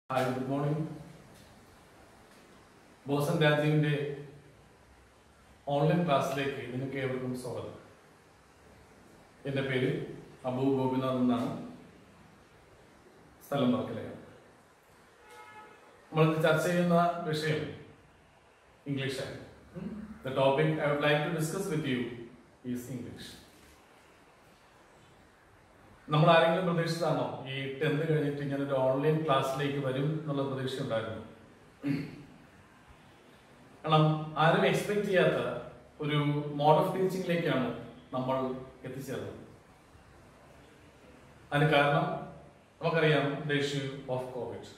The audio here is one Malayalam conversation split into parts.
ഹായ് ഗുഡ് മോർണിംഗ് ബോസൻ രാജീവിന്റെ ഓൺലൈൻ ക്ലാസ്സിലേക്ക് നിങ്ങൾക്ക് ഏവർക്കും സ്വാഗതം എൻ്റെ പേര് അബു ഗോപിനാഥ് എന്നാണ് സ്ഥലം വർക്കലയാണ് നമ്മൾ ഇന്ന് ചർച്ച ചെയ്യുന്ന വിഷയം ഇംഗ്ലീഷാണ് the topic I would like to discuss with you is English നമ്മൾ ആരെങ്കിലും പ്രതീക്ഷിച്ചതാണോ ഈ ടെൻത്ത് കഴിഞ്ഞിട്ട് ഇങ്ങനെ ഒരു ഓൺലൈൻ ക്ലാസ്സിലേക്ക് വരും എന്നുള്ള പ്രതീക്ഷ ഉണ്ടായിരുന്നു കാരണം ആരും എക്സ്പെക്ട് ചെയ്യാത്ത ഒരു മോഡ് ഓഫ് ടീച്ചിങ്ങിലേക്കാണ് നമ്മൾ എത്തിച്ചേർന്നത് അതിന് കാരണം നമുക്കറിയാം ദ ഇഷ്യൂ ഓഫ് കോവിഡ്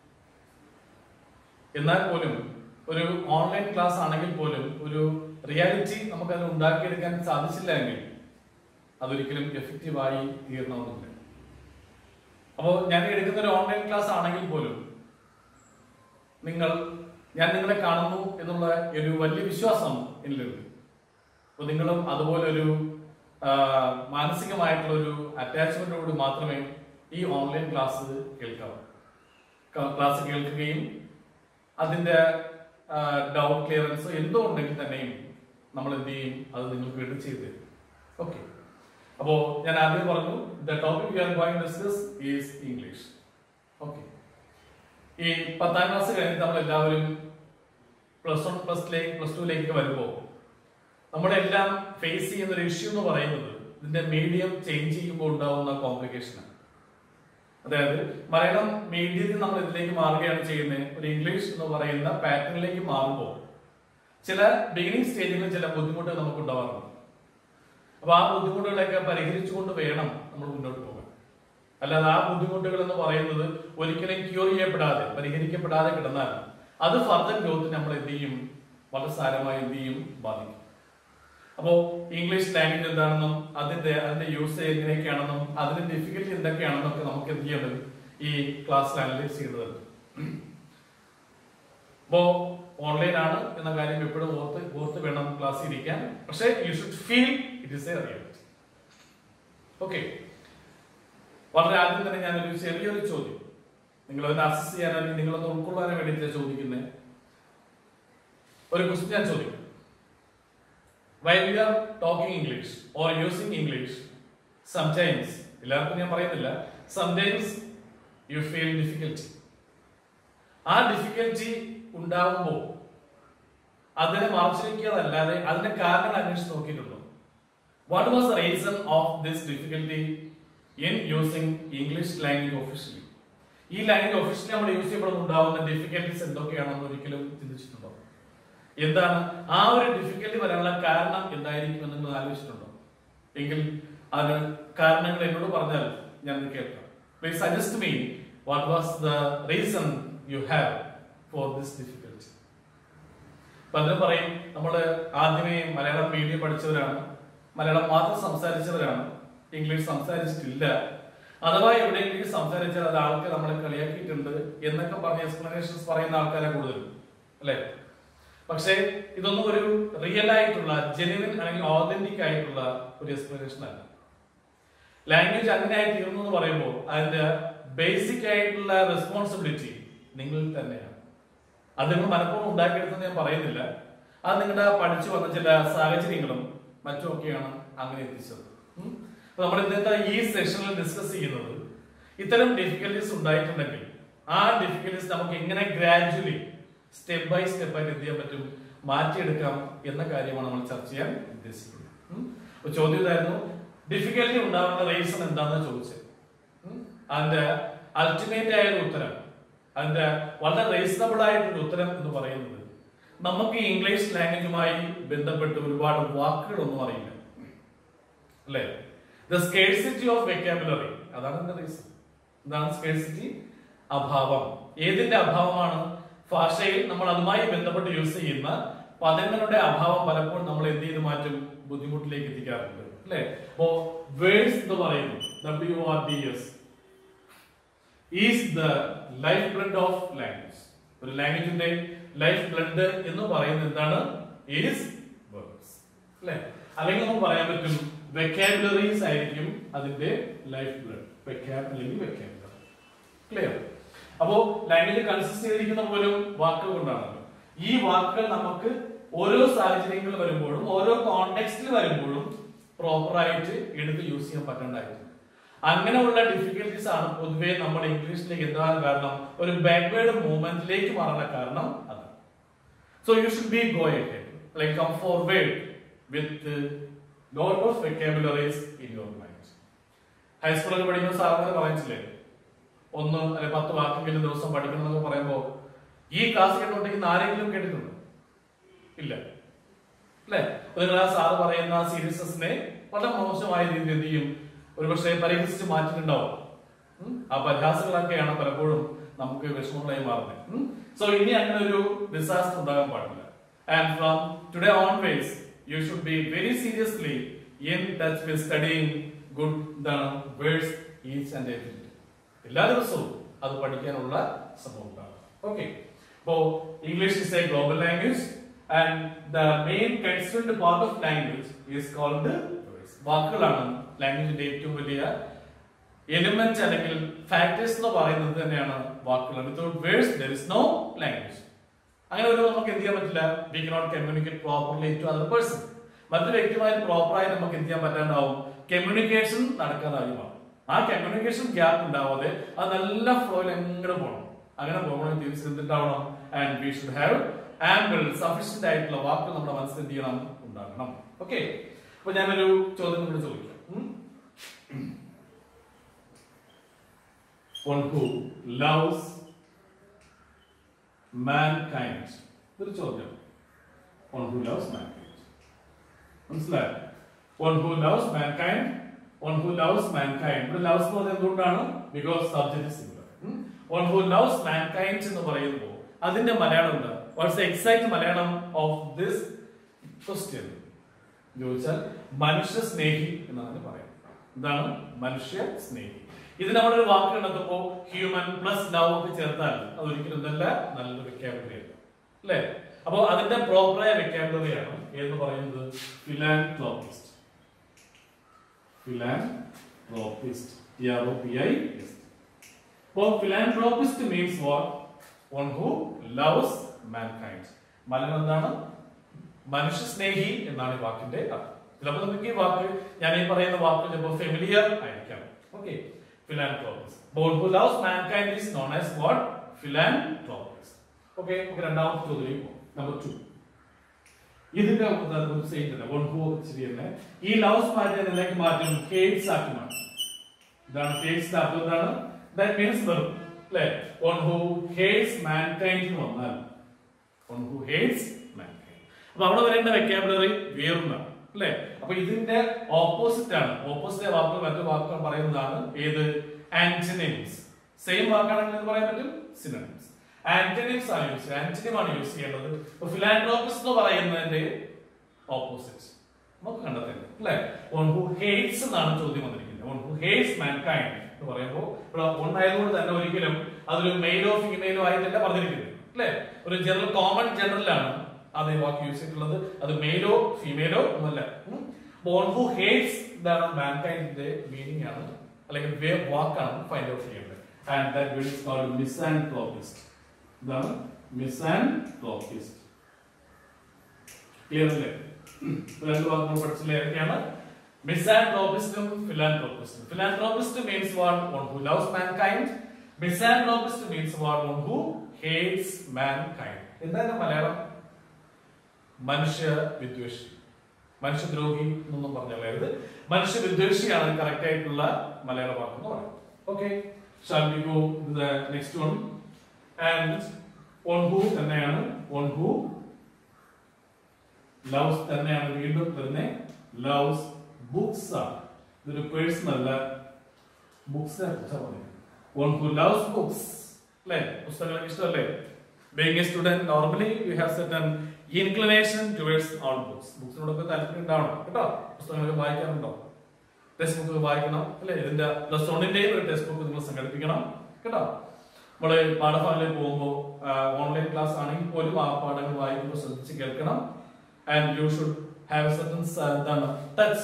എന്നാൽ പോലും ഒരു ഓൺലൈൻ ക്ലാസ് ആണെങ്കിൽ പോലും ഒരു റിയാലിറ്റി നമുക്കത് ഉണ്ടാക്കിയെടുക്കാൻ സാധിച്ചില്ല എങ്കിൽ അതൊരിക്കലും എഫക്റ്റീവായി തീർണമെന്നില്ല അപ്പോൾ ഞാൻ എടുക്കുന്ന ഒരു ഓൺലൈൻ ക്ലാസ് ആണെങ്കിൽ പോലും നിങ്ങൾ ഞാൻ നിങ്ങളെ കാണുന്നു എന്നുള്ള ഒരു വലിയ വിശ്വാസം എന്നിലുണ്ട് അപ്പോൾ നിങ്ങളും അതുപോലെ ഒരു ആ, മാനസികമായിട്ടുള്ള ഒരു അറ്റാച്ച്മെന്റോട് മാത്രമേ ഈ ഓൺലൈൻ ക്ലാസ് കേൾക്കാവൂ ക- ക്ലാസ് കേൾക്കുകയും അതിന്റെ ഡൗട്ട് ക്ലിയറൻസ് എന്തോ ഉണ്ടെങ്കിൽ തന്നെയും നമ്മൾ എന്ത് ചെയ്യും അത് നിങ്ങൾക്ക് വേണ്ടി ചെയ്തു തരും ഓക്കെ അപ്പോ ഞാൻ ആദ്യം പറഞ്ഞു the topic we are going discuss is English okay ഈ പത്താം ക്ലാസ് കഴിഞ്ഞിട്ട് നമ്മൾ എല്ലാവരും പ്ലസ് വൺ പ്ലസ് പ്ലസ് ടുവിലേക്ക് വരുമ്പോൾ നമ്മളെല്ലാം ഫേസ് ചെയ്യുന്ന ഒരു ഇഷ്യൂ എന്ന് പറയുന്നത് ഇതിന്റെ മീഡിയം ചേഞ്ച് ചെയ്യുമ്പോൾ ഉണ്ടാവുന്ന കോംപ്ലിക്കേഷനാണ് അതായത് മലയാളം മീഡിയത്തിൽ നമ്മൾ ഇതിലേക്ക് മാറുകയാണ് ചെയ്യുന്നത് ഒരു ഇംഗ്ലീഷ് എന്ന് പറയുന്ന പാറ്റേണിലേക്ക് മാറുമ്പോൾ ചില ബിഗിനിങ് സ്റ്റേജുകളിൽ ചില ബുദ്ധിമുട്ടുകൾ നമുക്ക് ഉണ്ടാവാറുണ്ട് അപ്പൊ ആ ബുദ്ധിമുട്ടുകളൊക്കെ പരിഹരിച്ചുകൊണ്ട് വേണം നമ്മൾ മുന്നോട്ട് പോകാൻ അല്ലാതെ ആ ബുദ്ധിമുട്ടുകൾ എന്ന് പറയുന്നത് ഒരിക്കലും ക്യൂർ ചെയ്യപ്പെടാതെ പരിഹരിക്കപ്പെടാതെ കിടന്നാൽ അത് ഫർദർ ഗ്രോത്ത് നമ്മൾ എന്ത് ചെയ്യും വളരെ സാരമായി എന്ത് ചെയ്യും ബാധിക്കും അപ്പോ ഇംഗ്ലീഷ് ലാംഗ്വേജ് എന്താണെന്നും അതിന്റെ അതിന്റെ യൂസ് എങ്ങനെയൊക്കെയാണെന്നും അതിന്റെ ഡിഫിക്കൽറ്റി എന്തൊക്കെയാണെന്നും ഒക്കെ നമുക്ക് എന്ത് ചെയ്യേണ്ടത് ഈ ക്ലാസ്സിൽ അനലൈസ് ചെയ്യേണ്ടതുണ്ട് അപ്പോ ഓൺലൈൻ ആണ് എന്ന കാര്യം എപ്പോഴും ഓർത്ത് ഓർത്ത് വേണം ക്ലാസ് ഇരിക്കാൻ പക്ഷേ you should feel it is a reality okay വളരെ ആദ്യം തന്നെ ഞാനൊരു ചെറിയൊരു ചോദ്യം നിങ്ങളൊന്ന് അസസ് ചെയ്യാൻ അല്ലെങ്കിൽ നിങ്ങളൊന്ന് ഉൾക്കൊള്ളാൻ വേണ്ടിയിട്ട് ചോദിക്കുന്നത് ഒരു ക്വസ്റ്റ്യൻ ഞാൻ ചോദിക്കും while you are talking English or using English sometimes എല്ലാവർക്കും ഞാൻ പറയുന്നില്ല സംടൈംസ് യു ഫീൽ ഡിഫിക്കൽറ്റി ആ ഡിഫിക്കൽറ്റി ഉണ്ടാവുമ്പോൾ അതിനെ മറച്ചു വെക്കാതല്ലാതെ അതിന്റെ കാരണം അന്വേഷിച്ച് നോക്കിയിട്ടുണ്ടോ what was the reason of this difficulty in using English language officially ഈ ലാംഗ്വേജ് ഒഫീഷ്യലി നമ്മൾ യൂസ് ചെയ്യുമ്പോൾ ഉണ്ടാവുന്ന ഡിഫിക്കൽറ്റീസ് എന്തൊക്കെയാണെന്ന് ഒരിക്കലും ചിന്തിച്ചിട്ടുണ്ടോ എന്താണ് ആ ഒരു ഡിഫിക്കൽറ്റി വരാനുള്ള കാരണം എന്തായിരിക്കും എന്ന് നിങ്ങൾ ആലോചിച്ചിട്ടുണ്ടോ എങ്കിൽ അതിന് കാരണങ്ങൾ എന്നോട് പറഞ്ഞാൽ ഞാൻ കേൾക്കാം please suggest me what was the reason you have for this difficulty പലരും പറയും നമ്മൾ ആദ്യമേ മലയാളം മീഡിയം പഠിച്ചവരാണ് മലയാളം മാത്രം സംസാരിച്ചവരാണ് ഇംഗ്ലീഷ് സംസാരിച്ചിട്ടില്ല അഥവാ എവിടെയെങ്കിലും സംസാരിച്ചാൽ അത് ആൾക്ക് നമ്മളെ കളിയാക്കിയിട്ടുണ്ട് എന്നൊക്കെ പറഞ്ഞ എക്സ്പ്ലനേഷൻസ് പറയുന്ന ആൾക്കാരെ കൂടുതലും അല്ലെ പക്ഷേ ഇതൊന്നും ഒരു റിയൽ ആയിട്ടുള്ള ജെനുവിൻ അല്ലെങ്കിൽ ഓതന്റിക് ആയിട്ടുള്ള ഒരു എക്സ്പ്ലനേഷൻ അല്ല ലാംഗ്വേജ് അങ്ങനെയായി തീർന്നു എന്ന് പറയുമ്പോൾ അതിന്റെ ബേസിക് ആയിട്ടുള്ള റെസ്പോൺസിബിലിറ്റി നിങ്ങളിൽ തന്നെയാണ് അത് നിങ്ങൾ മനഃപൂർവ്വം ഉണ്ടാക്കിയെടുത്തെന്ന് ഞാൻ പറയുന്നില്ല അത് നിങ്ങളുടെ പഠിച്ചു വന്ന ചില സാഹചര്യങ്ങളും മറ്റുമൊക്കെയാണ് അങ്ങനെ എത്തിച്ചത് ഉം. അപ്പൊ നമ്മൾ ഇന്നത്തെ ഈ സെഷനിൽ ഡിസ്കസ് ചെയ്യുന്നത് ഇത്തരം ഡിഫിക്കൽറ്റീസ് ഉണ്ടായിട്ടുണ്ടെങ്കിൽ ആ ഡിഫിക്കൽറ്റീസ് നമുക്ക് എങ്ങനെ ഗ്രാജുവലി സ്റ്റെപ്പ് ബൈ സ്റ്റെപ്പ് ആയിട്ട് എന്ത് ചെയ്യാൻ പറ്റും മാറ്റിയെടുക്കാം എന്ന കാര്യമാണ് നമ്മൾ ചർച്ച ചെയ്യാൻ ഉദ്ദേശിക്കുന്നത് ഉം. അപ്പൊ ചോദ്യം ഇതായിരുന്നു ഡിഫിക്കൽറ്റി ഉണ്ടാവുന്ന റീസൺ എന്താണെന്ന് ചോദിച്ചത് ഉം. അതിന്റെ അൾട്ടിമേറ്റ് ആയ ഒരു ഉത്തരം അതിന്റെ വളരെ റീസണബിൾ ആയിട്ടുള്ള ഉത്തരം എന്ന് പറയുന്നത് നമുക്ക് ഈ ഇംഗ്ലീഷ് ലാംഗ്വേജുമായി ബന്ധപ്പെട്ട് ഒരുപാട് വാക്കുകളൊന്നും അറിയില്ല അല്ലേ ദ സ്കേഴ്സിറ്റി ഓഫ് വെക്കാബുലറി അതാണ് എന്റെ റീസൺ എന്താണ് സ്കേഴ്സിറ്റി അഭാവം ഏതിന്റെ അഭാവമാണ് ഭാഷയിൽ നമ്മൾ അതുമായി ബന്ധപ്പെട്ട് യൂസ് ചെയ്യുന്ന പദങ്ങളുടെ അഭാവം പലപ്പോഴും നമ്മൾ എന്ത് ചെയ്ത് മാറ്റും ബുദ്ധിമുട്ടിലേക്ക് എത്തിക്കാറുണ്ട് അല്ലേ അപ്പോ വേഴ്സ് എന്ന് പറയുന്നു W R D S is the life blood of language ഒരു ലാംഗ്വേജിന്റെ ലൈഫ് ബ്ലഡ് എന്ന് പറയുന്നത് എന്താണ് ഈസ് വേർഡ്സ് അല്ലെ അല്ലെങ്കിൽ നമുക്ക് പറയാൻ പറ്റും വെക്കാബുലറീസ് ആയിരിക്കും അതിന്റെ ലൈഫ് ബ്ലഡ് വെക്കാബ് അല്ലെങ്കിൽ വെക്കാബുലറി ക്ലിയർ അപ്പോ ലാംഗ്വേജ് കൺസിസ്റ്റ് ചെയ്തിരിക്കുന്ന പോലും വാക്കുകൾ കൊണ്ടാണല്ലോ ഈ വാക്കുകൾ നമുക്ക് ഓരോ സാഹചര്യങ്ങളിൽ വരുമ്പോഴും ഓരോ കോണ്ടെക്സ്റ്റിൽ വരുമ്പോഴും പ്രോപ്പറായിട്ട് എടുത്ത് യൂസ് ചെയ്യാൻ പറ്റണ്ടായിരുന്നു അങ്ങനെയുള്ള ഡിഫിക്കൽട്ടീസ് ആണ് പൊതുവെ നമ്മൾ ഇംഗ്ലീഷിലേക്ക് എത്താൻ കാരണം ഒരു ബാക്ക്വേർഡ് മൂവ്മെന്റിലേക്ക് മാറാൻ കാരണം അതാണ് So you should be go ahead, like come forward with uh, lot of vocabularies in your mind. ഹൈസ്കൂളൊക്കെ പഠിക്കുന്ന സാറിന് പറയിച്ചില്ലേ ഒന്ന് അല്ലെ പത്ത് വാക്കെങ്കിലും ദിവസം പഠിക്കണം എന്നൊക്കെ പറയുമ്പോ ഈ ക്ലാസ് കേട്ടോണ്ടെങ്കിൽ ആരെങ്കിലും കേട്ടിട്ടുണ്ടോ ഇല്ല അല്ലെ നിങ്ങൾ ആ സാറ് പറയുന്ന സീരിയസ്നെസ്സിനെ വളരെ മോശമായ രീതിയിൽ എന്ത് ചെയ്യും ഒരുപക്ഷെ പരിഹസിച്ച് മാറ്റിയിട്ടുണ്ടാവും ഉം? ആ പരിഹാസങ്ങളൊക്കെയാണ് പലപ്പോഴും നമുക്ക് വിഷമങ്ങളായി മാറുന്നത് സോ ഇനി അങ്ങനെ ഒരു ഡിസാസ്റ്റർ ഉണ്ടാകാൻ പാടില്ല and from today onwards you should be very seriously in touch with studying good എന്താണ് വേർഡ്സ് ഈച്ച് ആൻഡ് എവറി എല്ലാ ദിവസവും അത് പഠിക്കാനുള്ള സംഭവം ഉണ്ടാകും ഓക്കെ അപ്പോ English is a global language and the main constituent part of language is called വാക്കുകളാണ് ലാംഗ്വേജിന്റെ ഏറ്റവും വലിയ എലിമെന്റ് അല്ലെങ്കിൽ ഫാക്ടേഴ്സ് എന്ന് പറയുന്നത് തന്നെയാണ് വാക്കുകൾ without words there is no language അങ്ങനെ വരുമ്പോൾ നമുക്ക് എന്ത് ചെയ്യാൻ പറ്റില്ല we cannot communicate properly to other person മറ്റൊരു വ്യക്തിയുമായി പ്രോപ്പറായി നമുക്ക് എന്ത് ചെയ്യാൻ പറ്റാണ്ടാവും കമ്മ്യൂണിക്കേഷൻ നടക്കാതായി മാറും ആ കമ്മ്യൂണിക്കേഷൻ ഗ്യാപ്പ് ഉണ്ടാവാതെ അത് നല്ല ഫ്ലോയിൽ എങ്ങനെ പോകണം അങ്ങനെ പോകണമെങ്കിൽ തിരിച്ചെന്തുണ്ടാവണം and we should have ample sufficient ആയിട്ടുള്ള വാക്കുകൾ നമ്മുടെ മനസ്സിൽ എന്ത് ചെയ്യണം ഉണ്ടാകണം ഓക്കെ അപ്പൊ ഞാനൊരു ചോദ്യം കൂടി ചോദിക്കാം ഉം? one who loves mankind ഇതൊരു ചോദ്യം one who loves mankind മനസ്സിലായോ one who loves mankind one who loves mankind ഇവിടെ loves എന്ന് പറയുന്നത് എന്തുകൊണ്ടാണ് because subject is singular ഉം? one who loves mankind എന്ന് പറയുമ്പോൾ അതിന്റെ മലയാളം എന്താ what's the exact Malayalam of this question ചോദിച്ചാൽ മനുഷ്യ സ്നേഹി എന്നാണ് പറയുന്നത് എന്താണ് മനുഷ്യ സ്നേഹി ഇത് നമ്മളൊരു വാക്ക് കണ്ടെത്തുമ്പോ ഹ്യൂമൻ പ്ലസ് ലവ് ഒക്കെ ചേർത്താൽ അത് ഒരിക്കലും നല്ല നല്ലൊരു വെക്കാബുലറി അല്ല അല്ലേ അപ്പോ അതിന്റെ പ്രോപ്പറായ വെക്കാബുലറി ആണ് എന്ന് പറയുന്നത് philanthropist philanthropist T R O P I S അപ്പോൾ philanthropist means what one who loves mankind Malayalam എന്താണ് മനുഷ്യ സ്നേഹി എന്നാണ് ഈ വാക്കിന്റെ അർത്ഥം ചിലപ്പോൾ നമുക്ക് ഈ വാക്ക് ഞാൻ ഈ പറയുന്ന വാക്ക് ചിലപ്പോൾ ഫെമിലിയർ ആയിരിക്കാം okay philanthropist one who loves mankind is known as what philanthropist okay നമുക്ക് രണ്ടാമത്തെ ചോദ്യം നമ്പർ ടു ഇതിന്റെ സെയിം തന്നെ വൺ ഹു ശരി തന്നെ ഈ ലവ്സ് മാറ്റി ഇതിലേക്ക് മാറ്റും ഹേറ്റ്സ് ആക്കി മാറ്റും ഇതാണ് ഹേറ്റ്സ് അർത്ഥം എന്താണ് ദാറ്റ് മീൻസ് വെറും അല്ലേ വൺ ഹു ഹേറ്റ്സ് മാൻകൈൻഡ് എന്ന് വന്നാൽ വൺ ഹു ഹേറ്റ്സ് മാൻകൈൻഡ് അപ്പൊ അവിടെ വരേണ്ട വെക്കാബുലറി വേറൊന്നാണ് അല്ലേ അപ്പൊ ഇതിന്റെ ഓപ്പോസിറ്റ് ആണ് ഓപ്പോസിറ്റ് വാക്കുകൾ മറ്റു വാക്കുകൾ പറയുന്നതാണ് ഏത് ആന്റണിംസ് സെയിം വാക്കാണെങ്കിൽ എന്ന് പറയാൻ പറ്റും സിനണിംസ് ആന്റണിംസ് ആണ് യൂസ് ആന്റണിം ആണ് യൂസ് ചെയ്യേണ്ടത് ഇപ്പൊ ഫിലാൻഡ്രോപ്പിസ് എന്ന് പറയുന്നതിന്റെ ഓപ്പോസിറ്റ് നമുക്ക് കണ്ടെത്തേണ്ടത് അല്ലെ വൺ ഹു ഹേറ്റ്സ് എന്നാണ് ചോദ്യം വന്നിരിക്കുന്നത് വൺ ഹു ഹേറ്റ്സ് മാൻകൈൻഡ് എന്ന് പറയുമ്പോൾ ഇവിടെ വൺ ആയതുകൊണ്ട് തന്നെ ഒരിക്കലും അതൊരു മെയിലോ ഫീമെയിലോ ആയിട്ടല്ല പറഞ്ഞിരിക്കുന്നത് അല്ലെ ഒരു ജനറൽ കോമൺ ജനറലാണ് അത് ഈ വാക്ക് യൂസ് ചെയ്തിട്ടുള്ളത് അത് മെയിലോ ഫീമെയിലോ ഒന്നല്ല വൺ ഹു ഹേറ്റ്സ് ഇതാണ് മാൻകൈൻഡിന്റെ മീനിങ് ആണ് അല്ലെങ്കിൽ വേ വാക്കാണ് ഫൈൻഡ് ഔട്ട് ചെയ്യേണ്ടത് and that word is called misanthropist ഇതാണ് മിസാൻട്രോപ്പിസ്റ്റ് ക്ലിയർ അല്ലേ രണ്ട് വാക്കുകൾ പഠിച്ചില്ല ഏതൊക്കെയാണ് മിസാൻട്രോപ്പിസ്റ്റും ഫിലാൻട്രോപ്പിസ്റ്റും philanthropist means what one who loves mankind misanthropist means what one who hates mankind എന്താണ് മലയാളം മനുഷ്യ വിദ്വേഷി മനുഷ്യദ്രോഹി എന്നൊന്നും പറഞ്ഞത് മനുഷ്യ വിദ്വേഷിയാണ് കറക്റ്റ് ആയിട്ടുള്ള മലയാള വാക്ക് എന്ന് പറയുന്നത് okay shall we go the next one and one who തന്നെയാണ് ഓൺ ഹു ലവ്സ് തന്നെയാണ് വീണ്ടും തന്നെ ലവ്സ് ബുക്സ് ആണ് ഇതൊരു പേഴ്സൺ അല്ല ബുക്സിനെ കുറിച്ചാണ് പറയുന്നത് ഓൺ ഹു ലവ്സ് ബുക്സ് അല്ലേ പുസ്തകങ്ങൾക്ക് ഇഷ്ടമല്ലേ being a student normally you have certain inclination towards on books ബുക്സിനോടൊക്കെ താല്പര്യം ഉണ്ടാവണം കേട്ടോ പുസ്തകങ്ങളൊക്കെ വായിക്കാറുണ്ടോ ടെക്സ്റ്റ് ബുക്ക് വായിക്കണം അല്ലെ ഇതിന്റെ പ്ലസ് വണ്ണിന്റെയും ഒരു ടെക്സ്റ്റ് ബുക്ക് നിങ്ങൾ സംഘടിപ്പിക്കണം കേട്ടോ നമ്മള് പാഠഭാഗങ്ങളിൽ പോകുമ്പോൾ ഓൺലൈൻ ക്ലാസ് ആണെങ്കിൽ പോലും ആ പാഠങ്ങൾ വായിക്കുമ്പോൾ ശ്രദ്ധിച്ച് കേൾക്കണം and you should have certain എന്താണ് touch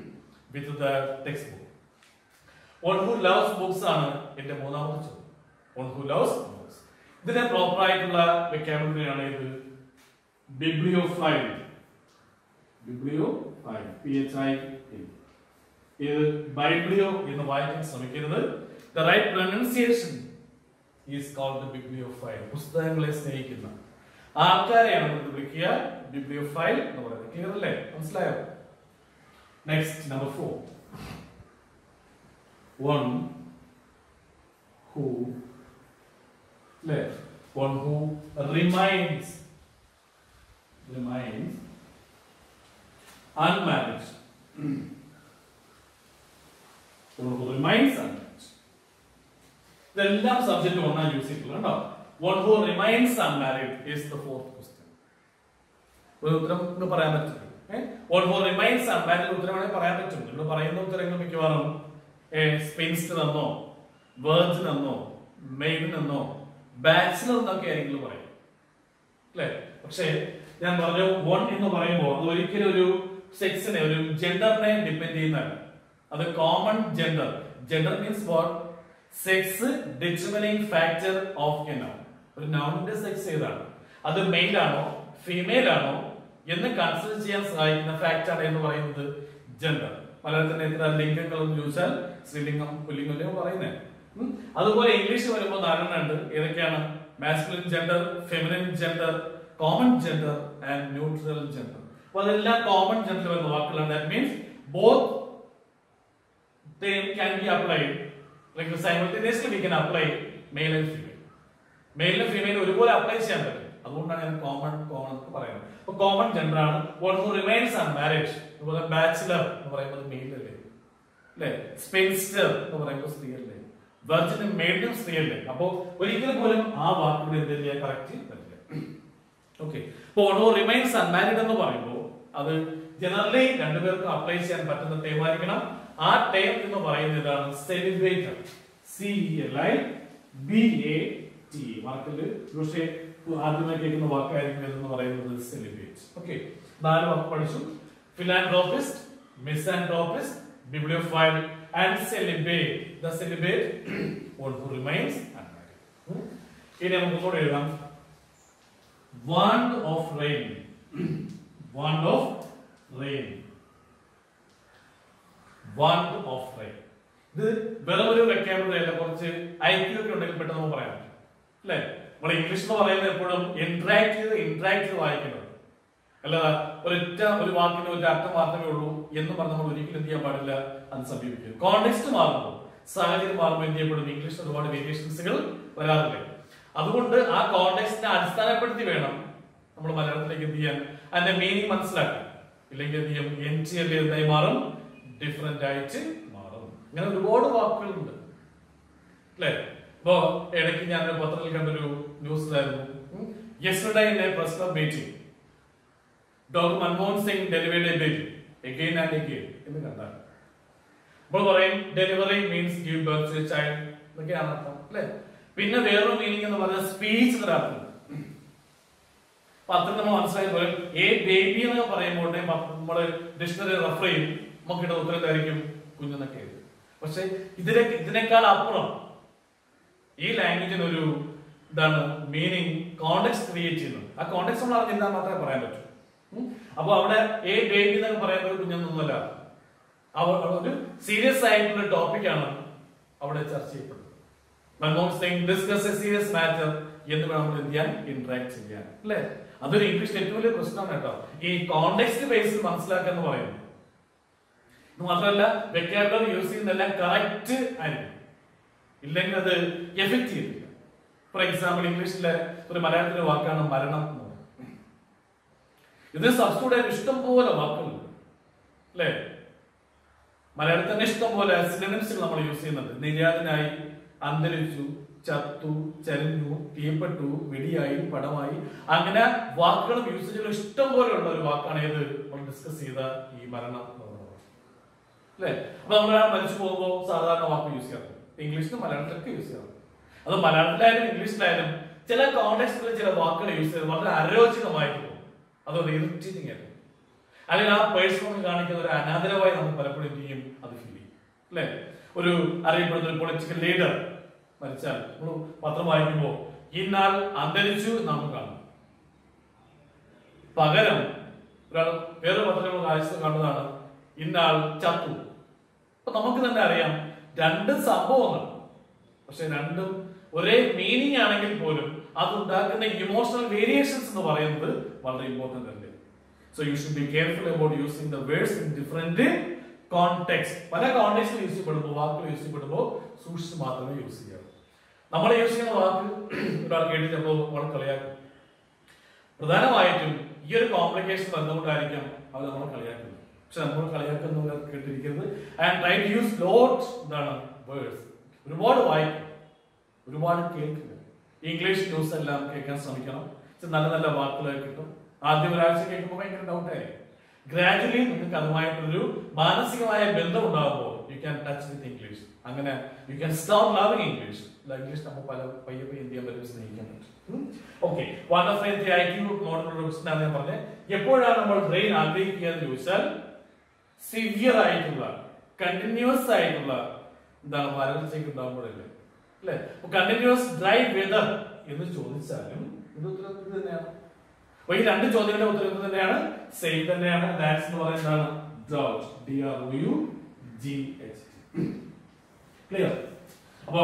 with the text book one who loves books ആണ് എന്റെ മൂന്നാമത്തെ ചോദ്യം വൺ ഹു ലവ്സ് ബുക്സ് ഇതിന്റെ പ്രോപ്പർ ആയിട്ടുള്ള വെക്കാബിലിറ്റി ആണ് ഇത് bibliophile bibliophile P H I ഇത് ബൈബ്ലിയോ എന്ന് വായിക്കാൻ ശ്രമിക്കരുത് the right pronunciation is called bibliophile പുസ്തകങ്ങളെ സ്നേഹിക്കുന്ന ആൾക്കാരെയാണ് നമ്മൾ വിളിക്കുക ബിബ്ലിയോഫൈൽ എന്ന് പറയുന്നത് ക്ലിയർ അല്ലേ മനസ്സിലായോ next number four one who അല്ലേ one who remains remains unmarried remains unmarried ഇതെല്ലാം സബ്ജക്ട് ഒന്നാ യൂസ് ചെയ്തിട്ടുള്ളത് കേട്ടോ one who remains unmarried is the fourth question ഒരു ഉത്തരം ഇന്ന് പറയാൻ പറ്റില്ല വൺ ഹു റിമൈൻസ് അൺമാരീഡ് ഉത്തരം വേണമെങ്കിൽ പറയാൻ പറ്റും നിങ്ങൾ പറയുന്ന ഉത്തരങ്ങൾ മിക്കവാറും സ്പിൻസ്റ്റർ എന്നോ വേർജിൻ എന്നോ മെയ്ഡൻ എന്നോ ബാച്ചിലർ എന്നൊക്കെ ആയിരിക്കും പറയും അല്ലേ പക്ഷേ ഞാൻ പറഞ്ഞു വൺ എന്ന് പറയുമ്പോൾ അത് ഒരിക്കലും ഒരു സെക്സിനെ ഒരു ജെൻഡറിനെ ഡിപ്പെൻഡ് ചെയ്യുന്നതല്ല അത് common gender gender means what sex determining factor of a noun ഒരു നൗണിന്റെ സെക്സ് ഏതാണ് അത് മെയിൽ ആണോ ഫീമെയിൽ ആണോ എന്ന് കൺസിഡർ ചെയ്യാൻ സഹായിക്കുന്ന ഫാക്ട് ആണ് എന്ന് പറയുന്നത് ജെൻഡർ മലയാളത്തിന്റെ എത്ര ലിംഗങ്ങൾ എന്ന് ചോദിച്ചാൽ സ്ത്രീലിംഗം പുല്ലിംഗം പറയുന്നത് ഉം. അതുപോലെ ഇംഗ്ലീഷ് വരുമ്പോൾ നാലെണ്ണം ഉണ്ട് ഏതൊക്കെയാണ് masculine gender feminine gender common gender and neutral gender അപ്പൊ അതെല്ലാം കോമൺ ജെൻഡർ വരുന്ന വാക്കുകളാണ് that means both they can be applied like simultaneously we can apply male and female മെയിലും ഫീമെയിലും ഒരുപോലെ അപ്ലൈ ചെയ്യാൻ പറ്റും അതുകൊണ്ടാണ് ഞാൻ കോമൺ കോമൺ എന്ന് പറയുന്നത് അപ്പൊ കോമൺ ജെൻഡർ ആണ് വൺ ഹു റിമൈൻസ് ആണ് മാരേജ് അതുപോലെ ബാച്ചിലർ എന്ന് പറയുന്നത് മെയിൽ അല്ലേ അല്ലേ സ്പെൻസ്റ്റർ എന്ന് പറയുമ്പോൾ സ്ത്രീ അല്ലേ വെർജിനും മെയിലും സ്ത്രീ അല്ലേ അപ്പോ ഒരിക്കലും പോലും ആ വാക്കുകൾ എന്ത് ചെയ്യാൻ കറക്റ്റ് പറ്റില്ല ഓക്കെ അപ്പൊ വൺ ഹു റിമൈൻസ് അൺമാരിഡ് എന്ന് പറയുമ്പോൾ അത് ജനറലി രണ്ടുപേർക്കും അപ്ലൈ ചെയ്യാൻ പറ്റുന്ന ടൈം ആയിരിക്കണം ആ ടൈം എന്ന് പറയുന്നത് ഇതാണ് celibate C L I B A T മാർക്കിൽ പക്ഷേ ആദ്യമായി കേൾക്കുന്ന വാക്കായിരിക്കും ഇതെന്ന് പറയുന്നത് സെലിബ്രേറ്റ് ഓക്കെ നാല് വാക്ക് പഠിച്ചു philanthropist misanthropist bibliophile and celibate the celibate one who remains unmarried ഇനി നമുക്ക് കൂടെ എഴുതാം wand of rain wand of rain wand of rain ഇത് വെറും ഒരു വെക്കാബിലിറ്റി അല്ല കുറച്ച് ഐക്യു ഒക്കെ ഉണ്ടെങ്കിൽ പെട്ടെന്ന് നമുക്ക് പറയാൻ പറ്റും അല്ലേ നമ്മൾ ഇംഗ്ലീഷ് എന്ന് പറയുന്നത് എപ്പോഴും ഇന്ററാക്ട് ചെയ്ത് ഇന്ററാക്ട് ചെയ്ത് വായിക്കുന്നത് അല്ലാതെ ഒരൊറ്റ ഒരു വാക്കിന് ഒരു അർത്ഥം മാത്രമേ ഉള്ളൂ എന്ന് പറഞ്ഞ് നമ്മൾ ഒരിക്കലും എന്ത് ചെയ്യാൻ പാടില്ല അത് സമീപിക്കും കോണ്ടെക്സ്റ്റ് മാറുമ്പോൾ സാഹചര്യം മാറുമ്പോൾ എന്ത് ചെയ്യപ്പെടും ഇംഗ്ലീഷിൽ ഒരുപാട് വേരിയേഷൻസുകൾ വരാറില്ലേ അതുകൊണ്ട് ആ കോണ്ടെക്സ്റ്റിനെ അടിസ്ഥാനപ്പെടുത്തി വേണം നമ്മൾ മലയാളത്തിലേക്ക് എന്ത് ചെയ്യാൻ അതിന്റെ മീനിങ് മനസ്സിലാക്കാൻ ഇല്ലെങ്കിൽ എന്ത് ചെയ്യും എൻ ടി എൽ എന്തായി മാറും ഡിഫറെന്റ് ആയിട്ട് മാറും ഇങ്ങനെ ഒരുപാട് വാക്കുകളുണ്ട് അല്ലേ ഇപ്പോ ഇടയ്ക്ക് ഞാൻ ഒരു പത്രത്തിൽ കണ്ടൊരു ന്യൂസിലായിരുന്നു yesterday in a press club meeting doctor Manmohan Singh delivered a baby again and again എന്ന് കണ്ടാണ് അപ്പോൾ പറയും delivery means give birth to child എന്നൊക്കെയാണ് അർത്ഥം അല്ലേ പിന്നെ വേറൊരു മീനിങ് എന്ന് പറഞ്ഞാൽ സ്പീച്ച് എന്നൊരർത്ഥം പത്രത്തിൽ നമ്മൾ മനസ്സിലായ പോലെ ഏ ബേബി എന്ന് പറയുമ്പോൾ നമ്മള് ഡിക്ഷണറി റെഫർ ചെയ്യും നമുക്ക് കിട്ടുന്ന ഉത്തരം എന്തായിരിക്കും കുഞ്ഞെന്നൊക്കെ എഴുതും പക്ഷെ ഇതിനെ ഇതിനേക്കാൾ അപ്പുറം ഈ ലാംഗ്വേജിന് ഒരു ഇതാണ് മീനിങ് കോണ്ടെക്സ്റ്റ് ക്രിയേറ്റ് ചെയ്യുന്നത് ആ കോണ്ടെക്സ്റ്റ് നമ്മൾ അറിഞ്ഞിരുന്നാൽ മാത്രമേ പറയാൻ പറ്റൂ ഉം. അപ്പൊ അവിടെ ഏ ബേബി എന്നൊക്കെ പറയുന്നത് കുഞ്ഞൊന്നുമല്ല അവ- അവ ഒരു സീരിയസ് ആയിട്ടുള്ള ടോപ്പിക്കാണ് അവിടെ ചർച്ച ചെയ്യപ്പെടുന്നത് Manmohan Singh discuss a serious matter എന്ന് വേണം നമ്മൾ എന്ത് ചെയ്യാൻ ഇന്ററാക്ട് ചെയ്യാൻ അല്ലേ അതൊരു ഇംഗ്ലീഷിൽ ഏറ്റവും വലിയ പ്രശ്നമാണ് കേട്ടോ ഈ കോണ്ടെക്സ്റ്റ് ബേസിൽ മനസ്സിലാക്കുക എന്ന് പറയുന്നത് ഇത് മാത്രമല്ല വെക്കാബുലറി യൂസ് ചെയ്യുന്നതെല്ലാം കറക്റ്റ് ആയിരിക്കും ഇല്ലെങ്കിൽ അത് എഫക്ട് ചെയ്തില്ല ഫോർ എക്സാമ്പിൾ ഇംഗ്ലീഷിലെ ഒരു മലയാളത്തിലെ വാക്കാണ് മരണം എന്ന് പറയുന്നത് ഇത് സബ്സ്റ്റിറ്റ്യൂട്ട് ഇഷ്ടം പോലെ വാക്കുകളുണ്ട് അല്ലേ മലയാളത്തിൽ തന്നെ ഇഷ്ടം പോലെ സിനിമൻസുകൾ നമ്മൾ യൂസ് ചെയ്യുന്നുണ്ട് നിര്യാതനായി അന്തരിച്ചു ചത്തു ചരിഞ്ഞു തീയപ്പെട്ടു വെടിയായി പടമായി അങ്ങനെ വാക്കുകളും യൂസേജുകളും ഇഷ്ടം പോലെ ഉള്ള ഒരു വാക്കാണ് ഏത് നമ്മൾ ഡിസ്കസ് ചെയ്ത ഈ മരണം എന്ന് പറയുന്നത് അല്ലേ അപ്പൊ നമ്മൾ ഒരാൾ മരിച്ചു പോകുമ്പോൾ സാധാരണ വാക്ക് യൂസ് ചെയ്യാറുണ്ട് ഇംഗ്ലീഷിലും മലയാളത്തിലൊക്കെ യൂസ് ചെയ്യാറുണ്ട് അത് മലയാളത്തിലായാലും ഇംഗ്ലീഷിലായാലും ചില കോണ്ടെക്സ്റ്റിൽ ചില വാക്കുകൾ യൂസ് ചെയ്ത് വളരെ അരോചിതമായിട്ട് പോകും അതൊരു ഇറിറ്റേറ്റിംഗ് ആയിരിക്കും അല്ലെങ്കിൽ ആ പേഴ്സൺ കാണിക്കുന്ന ഒരു അനാദരവായി നമുക്ക് പലപ്പോഴും എന്ത് ചെയ്യും അത് ഫീൽ ചെയ്യും അല്ലെ ഒരു അറിയപ്പെടുന്ന ഒരു പൊളിറ്റിക്കൽ ലീഡർ മരിച്ചാൽ നമ്മൾ പത്രം വായിക്കുമ്പോൾ ഇന്നാൾ അന്തരിച്ചു എന്ന് നമുക്ക് കാണും പകരം ഒരാൾ വേറെ പത്രങ്ങൾ വായിച്ച് കണ്ടതാണ് ഇന്നാൾ ചത്തു അപ്പൊ നമുക്ക് തന്നെ അറിയാം രണ്ട് സംഭവങ്ങൾ പക്ഷെ രണ്ടും ഒരേ മീനിങ് ആണെങ്കിൽ പോലും അതുണ്ടാക്കുന്ന ഇമോഷണൽ വേരിയേഷൻസ് എന്ന് പറയുന്നത് വളരെ ഇമ്പോർട്ടന്റ് അല്ലേ so you should be careful about using the words in different context പല കോണ്ടെക്സ്റ്റിൽ യൂസ് ചെയ്യപ്പെടുമ്പോൾ വാക്കുകൾ യൂസ് ചെയ്യപ്പെടുമ്പോൾ സൂക്ഷിച്ച് മാത്രമേ യൂസ് ചെയ്യാവൂ നമ്മൾ യൂസ് ചെയ്യുന്ന വാക്ക് ഒരാൾ കേട്ടിട്ടപ്പോൾ നമ്മൾ കളിയാക്കും പ്രധാനമായിട്ടും ഈ ഒരു കോംപ്ലിക്കേഷൻ വന്നുകൊണ്ടായിരിക്കാം അവർ നമ്മളെ കളിയാക്കുന്നത് പക്ഷെ നമ്മൾ കളിയാക്കുന്നവർ കേട്ടിരിക്കരുത് and try to use lot എന്താണ് വേർഡ്സ് ഒരുപാട് വായിക്കും ഒരുപാട് കേൾക്കുക ഇംഗ്ലീഷ് ന്യൂസ് എല്ലാം കേൾക്കാൻ ശ്രമിക്കണം പക്ഷെ നല്ല നല്ല വാക്കുകൾ കിട്ടും ആദ്യം ഒരാഴ്ച കേൾക്കുമ്പോൾ ഭയങ്കര ഡൗട്ടായിരിക്കും ഗ്രാജുവലി നിങ്ങൾക്ക് അതുമായിട്ടൊരു മാനസികമായ ബന്ധം ഉണ്ടാകുമ്പോൾ you can touch with English അങ്ങനെ you can start loving English English നമ്മൾ പല പയ്യെ പയ്യെ എന്ത് ചെയ്യാൻ പറ്റും സ്നേഹിക്കാൻ പറ്റും okay one of the IQ ക്യൂ മോഡലുള്ള ക്വസ്റ്റൻ ആണ് ഞാൻ പറഞ്ഞത് എപ്പോഴാണ് നമ്മൾ ബ്രെയിൻ ആഗ്രഹിക്കുക എന്ന് ചോദിച്ചാൽ സിവിയർ ആയിട്ടുള്ള കണ്ടിന്യൂസ് ആയിട്ടുള്ള എന്താണ് വരൾച്ചയ്ക്ക് ഉണ്ടാകുമ്പോഴല്ലേ അല്ലെ കണ്ടിന്യൂസ് ഡ്രൈ വെതർ എന്ന് ചോദിച്ചാലും ഇത് ഉത്തരം ഇത് തന്നെയാണ് അപ്പൊ ഈ രണ്ട് ചോദ്യങ്ങളുടെ ഉത്തരം ഇത് തന്നെയാണ് സെയിം തന്നെയാണ് ദാറ്റ്സ് എന്ന് പറയുന്നതാണ് drought D R U G H clear അപ്പോ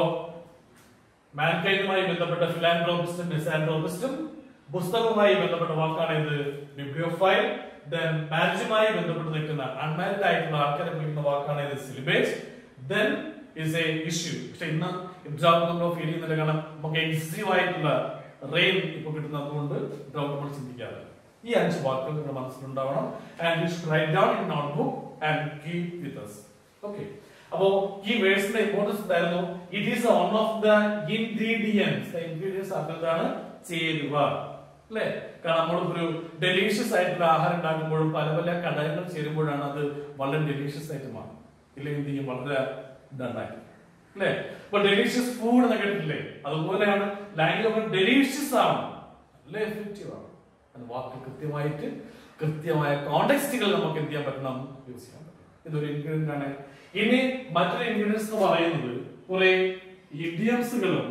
മാൻകൈനുമായി ബന്ധപ്പെട്ട ഫിലാൻഡ്രോപിസ്റ്റും മിസാൻഡ്രോപിസ്റ്റും പുസ്തകവുമായി ബന്ധപ്പെട്ട വാക്കാണ് ഇത് ബിബ്ലിയോഫൈൽ ദെൻ മാരേജുമായി ബന്ധപ്പെട്ട് നിൽക്കുന്ന അൺമാരിഡ് ആയിട്ടുള്ള ആൾക്കാരെ വിളിക്കുന്ന വാക്കാണ് ഇത് syllabus then is a issue പക്ഷെ ഇന്ന് ഡ്രോട്ട് നമ്മൾ ഫീൽ ചെയ്യുന്നില്ല കാരണം നമുക്ക് എക്സീവ് ആയിട്ടുള്ള റെയിൻ ഇപ്പൊ കിട്ടുന്നതുകൊണ്ട് ഡ്രോട്ട് നമ്മൾ ചിന്തിക്കാറ് ഈ അഞ്ച് വാക്കുകൾ നിങ്ങളുടെ മനസ്സിലുണ്ടാവണം and you should write down in notebook and keep with us okay അപ്പോ ഈ വേഴ്സിന്റെ ഇമ്പോർട്ടൻസ് എന്തായിരുന്നു it is one of the ingredients ingredients എന്താണ് ചേരുവ അല്ലേ കാരണം നമ്മൾ ഒരു ഡെലീഷ്യസ് ആയിട്ടുള്ള ആഹാരം ഉണ്ടാക്കുമ്പോഴും പല പല ഘടകങ്ങൾ ചേരുമ്പോഴാണ് അത് വളരെ ഡെലീഷ്യസ് ആയിട്ട് മാറും ഇല്ലെങ്കിൽ എന്ത് ചെയ്യും വളരെ ഇതുണ്ടായി അല്ലേ ഇപ്പൊ ഡെലീഷ്യസ് ഫുഡ് എന്ന് കേട്ടിട്ടില്ലേ അതുപോലെയാണ് ലാംഗ്വേജ് ഡെലീഷ്യസ് ആണ് നല്ല എഫക്റ്റീവ് ആണ് അത് വാക്ക് കൃത്യമായിട്ട് കൃത്യമായ കോണ്ടെക്സ്റ്റുകൾ നമുക്ക് എന്ത് ചെയ്യാൻ പറ്റണം യൂസ് ചെയ്യാൻ പറ്റും ഇതൊരു ഇൻഗ്രീഡിയന്റ് ആണ് ഇനി മറ്റൊരു ഇൻഗ്രീഡിയൻസ് എന്ന് പറയുന്നത് കുറെ ഇഡിയംസുകളും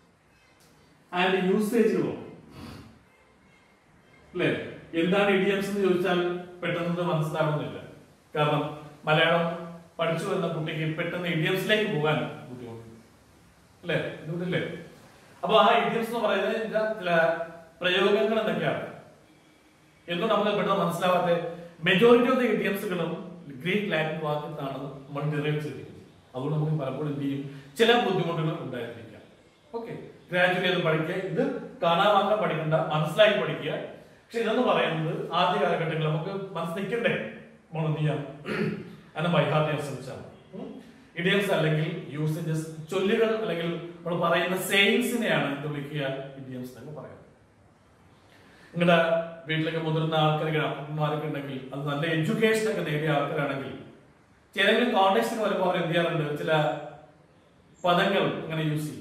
ആൻഡ് യൂസേജുകളും അല്ലേ എന്താണ് ഇഡിയംസ് എന്ന് ചോദിച്ചാൽ പെട്ടെന്ന് ഇത് മനസ്സിലാവുന്നില്ല കാരണം മലയാളം പഠിച്ചു വരുന്ന കുട്ടിക്ക് പെട്ടെന്ന് ഇഡിയംസിലേക്ക് പോകാൻ ബുദ്ധിമുട്ടുണ്ട് അല്ലേ ബുദ്ധിമുട്ടില്ലേ അപ്പൊ ആ ഇഡിയംസ് എന്ന് പറയുന്നത് ഇതിന്റെ ചില പ്രയോഗങ്ങൾ എന്തൊക്കെയാണ് എന്നും നമുക്ക് പെട്ടെന്ന് മനസ്സിലാവാത്ത മെജോറിറ്റി ഓഫ് ദ ഇഡിയംസുകളും ഗ്രീക്ക് ലാറ്റിൻ വാക്കിൽ നിന്നാണ് നമ്മൾ ഡിറൈവ് ചെയ്തിരിക്കുന്നത് അതുകൊണ്ട് നമുക്ക് പലപ്പോഴും എന്ത് ചെയ്യും ചില ബുദ്ധിമുട്ടുകൾ ഉണ്ടായിരിക്കാം ഓക്കെ ഗ്രാജുവലി അത് പഠിക്കുക ഇത് കാണാമാത്രം പഠിക്കണ്ട മനസ്സിലാക്കി പഠിക്കുക പക്ഷെ ഇതെന്ന് പറയുന്നത് ആദ്യ കാലഘട്ടങ്ങളിൽ നമുക്ക് മനസ്സിൽ നിൽക്കണ്ടേ നമ്മൾ എന്ത് ചെയ്യാം അതിനെ ബൈഹാർട്ട് ചെയ്യാൻ ശ്രമിച്ചാൽ ഇഡിയംസ് അല്ലെങ്കിൽ യൂസേജസ് ചൊല്ലുകൾ അല്ലെങ്കിൽ നമ്മൾ പറയുന്ന സെയിൽസിനെയാണ് ഇത് വിളിക്കുക ഇഡിയംസ് എന്ന് പറയുന്നത് നിങ്ങളുടെ വീട്ടിലൊക്കെ മുതിർന്ന ആൾക്കാരൊക്കെ അപ്പന്മാരൊക്കെ ഉണ്ടെങ്കിൽ അത് നല്ല എഡ്യൂക്കേഷൻ ഒക്കെ നേടിയ ആൾക്കാരാണെങ്കിൽ ഏതെങ്കിലും കോണ്ടെക്സ്റ്റിന് വരുമ്പോൾ അവർ എന്ത് ചെയ്യാറുണ്ട് ചില പദങ്ങൾ അങ്ങനെ യൂസ് ചെയ്യും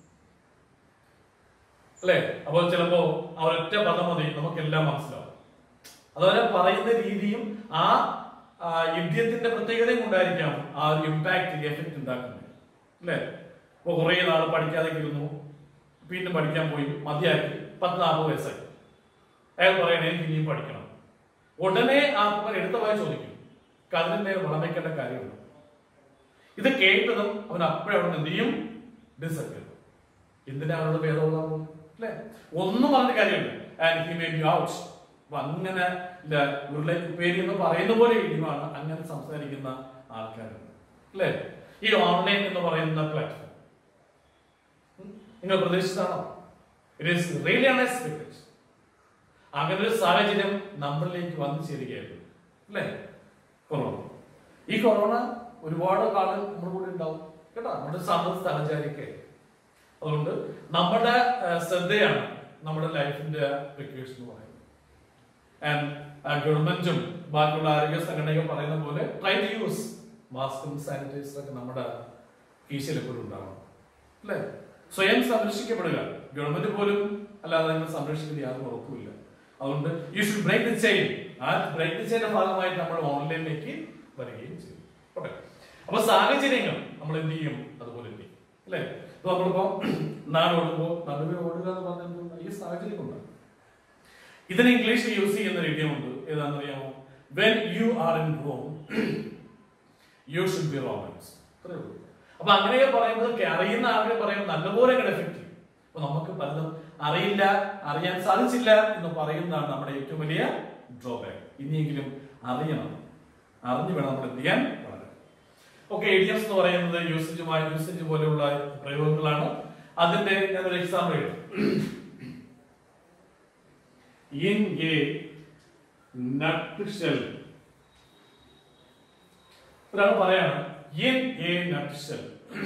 അല്ലേ അപ്പോൾ ചിലപ്പോ അവരൊറ്റ പദം മതി നമുക്കെല്ലാം മനസ്സിലാവും അതുപോലെ പറയുന്ന രീതിയും ആ ആ, ഇദ്യത്തിന്റെ പ്രത്യേകതയും കൊണ്ടായിരിക്കാം ആ ഒരു ഇമ്പാക്ട് എഫക്ട് ഉണ്ടാക്കുന്നത് അല്ലേ ഇപ്പൊ കുറെ നാൾ പഠിക്കാതെ ഇരുന്നു പിന്നെ പഠിക്കാൻ പോയി മതിയാക്കി പത്ത് നാൽപ്പത് വയസ്സായി അയാൾ പറയണേ എനിക്ക് ഇനിയും പഠിക്കണം ഉടനെ ആ അപ്പൻ എടുത്ത വായി ചോദിക്കും കതിരിന്റെ വളം വെക്കേണ്ട കാര്യമുണ്ട് ഇത് കേട്ടതും അവൻ അപ്പോഴും അവിടെ എന്ത് ചെയ്യും ഡിസപ്പിയർ എന്തിനാ അവനോട് ഭേദമുള്ളാൻ പോകും അല്ലെ ഒന്നും പറഞ്ഞ കാര്യമില്ല and he may be out അപ്പൊ അങ്ങനെ ഇല്ല ഉരുള പേര് എന്ന് പറയുന്ന പോലെ ഇരിക്കുമാണ് അങ്ങനെ സംസാരിക്കുന്ന ആൾക്കാരുണ്ട് അല്ലെ ഈ ഓൺലൈൻ എന്ന് പറയുന്ന പ്ലാറ്റ്ഫോം നിങ്ങൾ പ്രതീക്ഷിച്ചതാണോ ഇറ്റ് ഈസ് റിയലി അൺഎക്സ്പെക്ടഡ് അങ്ങനെ ഒരു സാഹചര്യം നമ്മളിലേക്ക് വന്നു ചേരുകയായിരുന്നു അല്ലേ കൊറോണ ഈ കൊറോണ ഒരുപാട് കാലം നമ്മുടെ കൂടെ ഉണ്ടാവും കേട്ടോ നമ്മുടെ സമ്പദ് സഹചാരിക്കെ അതുകൊണ്ട് നമ്മുടെ ആ, ശ്രദ്ധയാണ് നമ്മുടെ ലൈഫിന്റെ വെക്കേഷൻ എന്ന് പറയുന്നത് ആൻഡ് ഗവൺമെന്റും ബാക്കിയുള്ള ആരോഗ്യ സംഘടനകൾ പറയുന്ന പോലെ ട്രൈ ടു യൂസ് മാസ്കും സാനിറ്റൈസറും ഒക്കെ നമ്മുടെ കീശയിൽ എപ്പോഴും ഉണ്ടാവണം അല്ലേ സ്വയം സംരക്ഷിക്കപ്പെടുക ഗവൺമെന്റ് പോലും അല്ലാതെ നിങ്ങൾ സംരക്ഷിക്കുന്ന യാതൊരു ഉറപ്പുമില്ല അതുകൊണ്ട് you should break the chain ആ ബ്രേക്ക് ദി ചെയിന്റെ ഭാഗമായിട്ട് നമ്മൾ ഓൺലൈനിലേക്ക് വരികയും ചെയ്യും ഓക്കെ അപ്പൊ സാഹചര്യങ്ങൾ നമ്മൾ എന്ത് ചെയ്യും അതുപോലെ എന്ത് ചെയ്യും അല്ലേ അപ്പൊ നമ്മളിപ്പോ നാട് ഓടുമ്പോ നടുവേ ഓടുക എന്ന് പറഞ്ഞാൽ ഈ സാഹചര്യം ഉണ്ട് ഇതിന് ഇംഗ്ലീഷിൽ യൂസ് ചെയ്യുന്ന ഒരു ഇടിയമുണ്ട് ഏതാണെന്ന് അറിയാമോ when you are in Rome you should be Romans അത്രേ ഉള്ളൂ അപ്പൊ അങ്ങനെയൊക്കെ പറയുമ്പോൾ ഒക്കെ അറിയുന്ന ആളുകൾ പറയുമ്പോൾ നല്ലപോലെ അങ്ങനെ എഫക്ട് ചെയ്യും അപ്പൊ നമുക്ക് പലതും അറിയില്ല അറിയാൻ സാധിച്ചില്ല എന്ന് പറയുന്നതാണ് നമ്മുടെ ഏറ്റവും വലിയ ഡ്രോബാക്ക് ഇനിയെങ്കിലും അറിയണം അറിഞ്ഞു വേണം നമ്മൾ എന്ത് ചെയ്യാൻ വളരെ ഓക്കെ ഇഡിയംസ് എന്ന് പറയുന്നത് യൂസേജുമായി യൂസേജ് പോലെയുള്ള പ്രയോഗങ്ങളാണ് അതിന്റെ ഞാനൊരു എക്സാമ്പിൾ എഴുതാം ഇൻ എ നട്ട്ഷെൽ ഒരാൾ പറയാണ് ഇൻ എ നട്ട്ഷെൽ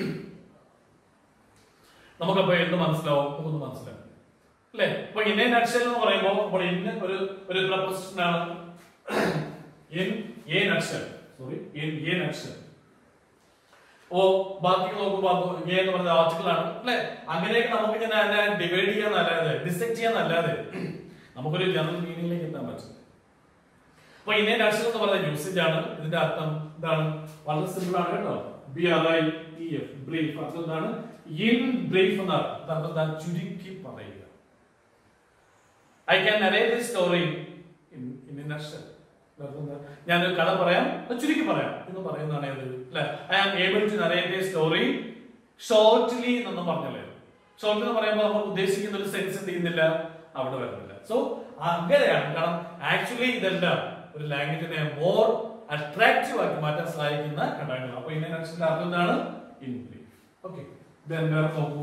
നമുക്കപ്പോ എന്ത് മനസ്സിലാവും നമുക്കൊന്ന് മനസ്സിലാവും അല്ലെ അപ്പൊ ഇൻ എ നട്ട്ഷെൽ എന്ന് പറയുമ്പോൾ അപ്പോൾ ഇന്ന് ഒരു ഒരു പ്രപ്പോസിഷൻ ആണ് in a nutshell sorry in a nutshell ഓ ബാക്കി നോക്കുമ്പോ എ എന്ന് പറയുന്ന ആർട്ടിക്കിൾ ആണ് അല്ലെ അങ്ങനെയൊക്കെ നമുക്ക് ഇങ്ങനെ അതിനെ ഡിവൈഡ് ചെയ്യാൻ നല്ലാതെ ഡിസെക്ട് ചെയ്യാൻ നല്ലാതെ നമുക്കൊരു ജനറൽ മീനിങ്ങിലേക്ക് എത്താൻ പറ്റും അപ്പൊ ഇന്നേ നട്ട്ഷെൽ എന്ന് പറയുന്ന യൂസേജ് ആണ് ഇതിന്റെ അർത്ഥം എന്താണ് വളരെ സിമ്പിൾ ആണ് കേട്ടോ B R I E F brief അർത്ഥം എന്താണ് ഇൻ ബ്രീഫ് എന്ന അർത്ഥം എന്താ ചുരുക്കി പറയുക I can narrate the story in in nutshell ഞാനൊരു കഥ പറയാം അത് ചുരുക്കി പറയാം എന്ന് പറയുന്നതാണ് ഇത് അല്ലെ I am able to narrate a story shortly എന്നൊന്നും പറഞ്ഞല്ലേ ഷോർട്ട് എന്ന് പറയുമ്പോൾ നമ്മൾ ഉദ്ദേശിക്കുന്ന ഒരു സെൻസ് എന്ത് ചെയ്യുന്നില്ല അവിടെ വരുന്നില്ല സോ അങ്ങനെയാണ് കാരണം ആക്ച്വലി ഇതെല്ലാം ഒരു ലാംഗ്വേജിനെ മോർ അട്രാക്റ്റീവ് ആക്കി മാറ്റാൻ സഹായിക്കുന്ന ഘടകങ്ങൾ അപ്പൊ ഇന്ത്യൻ അക്ഷരത്തിന്റെ അർത്ഥം എന്താണ് ഇൻ ബ്രീഫ് ഓക്കെ വേറെ നോക്കൂ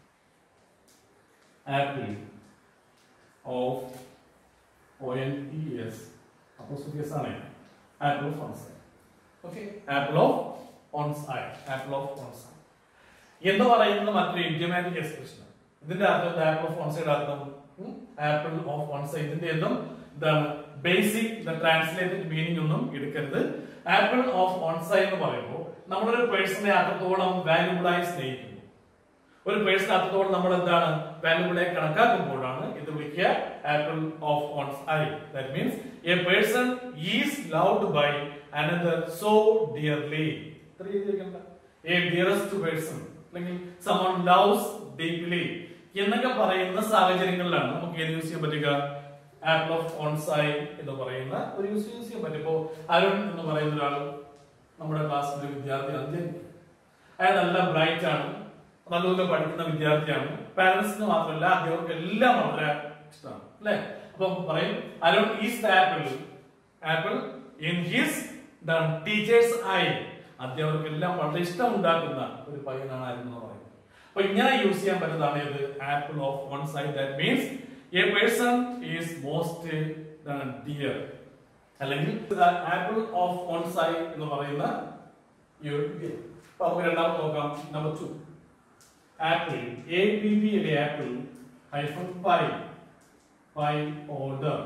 apple of O N E S അപ്പോസിറ്റിയസ് ആണ് apple of one's okay apple of one's eye apple of one's എന്ന് പറയുന്നത് മറ്റൊരു ഇഡിയമാറ്റിക് എക്സ്പ്രഷൻ ഇതിന്റെ അർത്ഥം ആപ്പിൾ ഓഫ് ഓൺസൈഡ് അർത്ഥം ആപ്പിൾ ഓഫ് ഓൺസൈഡ് ഇതിന്റെ എന്തും ഇതാണ് ബേസിക് ട്രാൻസ്ലേറ്റഡ് മീനിങ് ഒന്നും എടുക്കരുത് ആപ്പിൾ ഓഫ് ഓൺസൈഡ് എന്ന് പറയുമ്പോൾ നമ്മളൊരു പേഴ്സണെ അത്രത്തോളം വാല്യൂബിൾ ആയി സ്നേഹിക്കുന്നു ഒരു പേഴ്സൺ അത്രത്തോളം നമ്മൾ എന്താണ് വാല്യൂബിൾ ആയി കണക്കാക്കുമ്പോഴാണ് ഇത് വിളിക്കുക apple of one's eye that means a person is loved by another so dearly a dearest person അല്ലെങ്കിൽ സമൺ ലവ്സ് ഡീപ്ലി എന്നൊക്കെ പറയുന്ന സാഹചര്യങ്ങളിലാണ് നമുക്ക് ഏത് യൂസ് ചെയ്യാൻ പറ്റുക ആപ്പിൾ ഓഫ് ഓൺസായി എന്ന് പറയുന്ന ഒരു യൂസ് യൂസ് ചെയ്യാൻ പറ്റും ഇപ്പോ അരുൺ എന്ന് പറയുന്ന ഒരാൾ നമ്മുടെ ക്ലാസ്സിലെ വിദ്യാർത്ഥി അധ്യയനം അയാൾ നല്ല ബ്രൈറ്റ് ആണ് നല്ലപോലെ പഠിക്കുന്ന വിദ്യാർത്ഥിയാണ് പാരന്റ്സിന് മാത്രമല്ല അധ്യാപകർക്ക് എല്ലാം വളരെ ഇഷ്ടമാണ് അല്ലെ അപ്പം പറയും Arun is the apple apple in his teachers ആയി അധ്യാപകർക്ക് എല്ലാം വളരെ ഇഷ്ടം ഉണ്ടാക്കുന്ന ഒരു പയ്യനാണ് അരുൺ എന്ന് പറയുന്നത് അപ്പൊ ഇങ്ങനെ യൂസ് ചെയ്യാൻ പറ്റുന്നതാണ് ഇത് ആപ്പിൾ ഓഫ് വൺ സൈഡ് that means a person is most dear അല്ലെങ്കിൽ ആപ്പിൾ ഓഫ് വൺ സൈഡ് എന്ന് പറയുന്ന ഈ ഒരു ഇത്. അപ്പൊ നമുക്ക് രണ്ടാമത് നോക്കാം number two apple A P P അല്ലെ apple hyphen pie pie order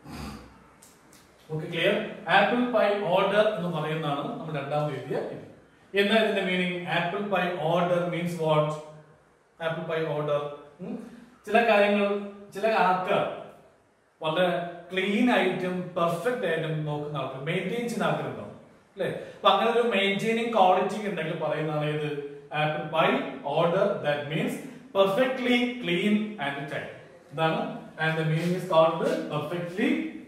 okay clear apple pie order എന്ന് പറയുന്നതാണ് നമ്മൾ രണ്ടാമത് എഴുതിയ ഇത് എന്താ ഇതിന്റെ meaning apple pie order means what apple pie order ചില കാര്യങ്ങൾ ചില ആൾക്കാർ വളരെ ക്ലീൻ ആയിട്ടും പെർഫെക്റ്റ് ആയിട്ടും നോക്കുന്ന ആൾക്കാർ മെയിൻറ്റെയിൻ ചെയ്യുന്ന ആൾക്കാരുണ്ടാവും അല്ലെ അപ്പൊ അങ്ങനെ ഒരു മെയിൻറ്റെയിനിങ് ക്വാളിറ്റി ഉണ്ടെങ്കിൽ പറയുന്നതാണ് ഇത് apple pie order that means perfectly clean and time ഇതാണ് and the meaning is called perfectly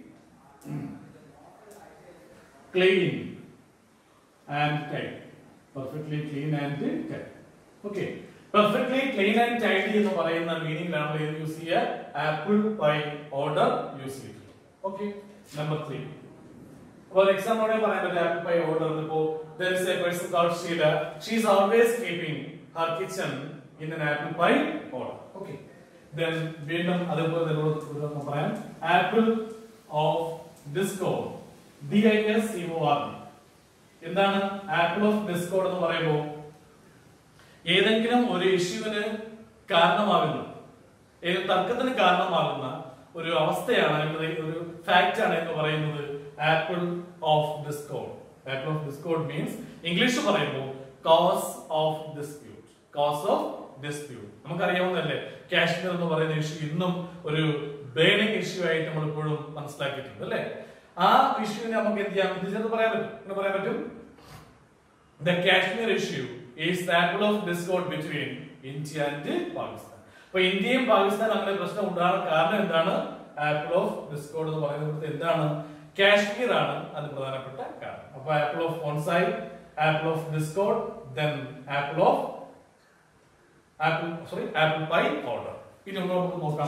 clean and time perfectly clean and time okay perfectly clean and tidy എന്ന് പറയുന്ന മീനിങ്ങിലാണ് നമ്മൾ ഏത് യൂസ് ചെയ്യുക ആപ്പിൾ പൈ ഓർഡർ യൂസ് ചെയ്യുന്നത് okay number three For example, പറയാൻ പറ്റും ആപ്പിൾ പൈ ഓർഡർ ഇപ്പോ there is a person called Sheila. She is always keeping her kitchen in an apple pie order. Okay. Then വീണ്ടും അതേപോലെ തന്നെ ഒരു ഉദാഹരണം പറയാം apple of discord D I S C O R എന്താണ് ആപ്പിൾ ഓഫ് ഡിസ്കോഡ് എന്ന് പറയുമ്പോൾ ഏതെങ്കിലും ഒരു ഇഷ്യൂവിന് കാരണമാകുന്ന ഏത് തർക്കത്തിന് കാരണമാകുന്ന ഒരു അവസ്ഥയാണ് അല്ലെങ്കിൽ ഒരു ഫാക്റ്റ് ആണ് എന്ന് പറയുന്നത് apple of discord apple of discord means English പറയുമ്പോൾ cause of dispute cause of dispute നമുക്കറിയാവുന്നതല്ലേ കാശ്മീർ എന്ന് പറയുന്ന ഇഷ്യൂ ഇന്നും ഒരു ബേണിംഗ് ഇഷ്യൂ ആയിട്ട് നമ്മൾ ഇപ്പോഴും മനസ്സിലാക്കിയിട്ടുണ്ട് അല്ലേ ആ ഇഷ്യൂവിനെ നമുക്ക് എന്ത് ചെയ്യാം ഇത് ചേർത്ത് പറയാൻ പറ്റും എന്ന് പറയാൻ പറ്റും The Kashmir issue is the apple of discord between India and Pakistan അപ്പൊ ഇന്ത്യയും പാകിസ്ഥാനും അങ്ങനെ പ്രശ്നം ഉണ്ടാകാൻ കാരണം എന്താണ് ആപ്പിൾ ഓഫ് ഡിസ്കോഡ് എന്ന് പറയുന്നത് എന്താണ് കാശ്മീർ ആണ് അത് പ്രധാനപ്പെട്ട കാരണം അപ്പൊ apple of onside apple of discord then apple of apple sorry apple pie order ഇനി ഒന്ന് നമുക്ക് നോക്കാം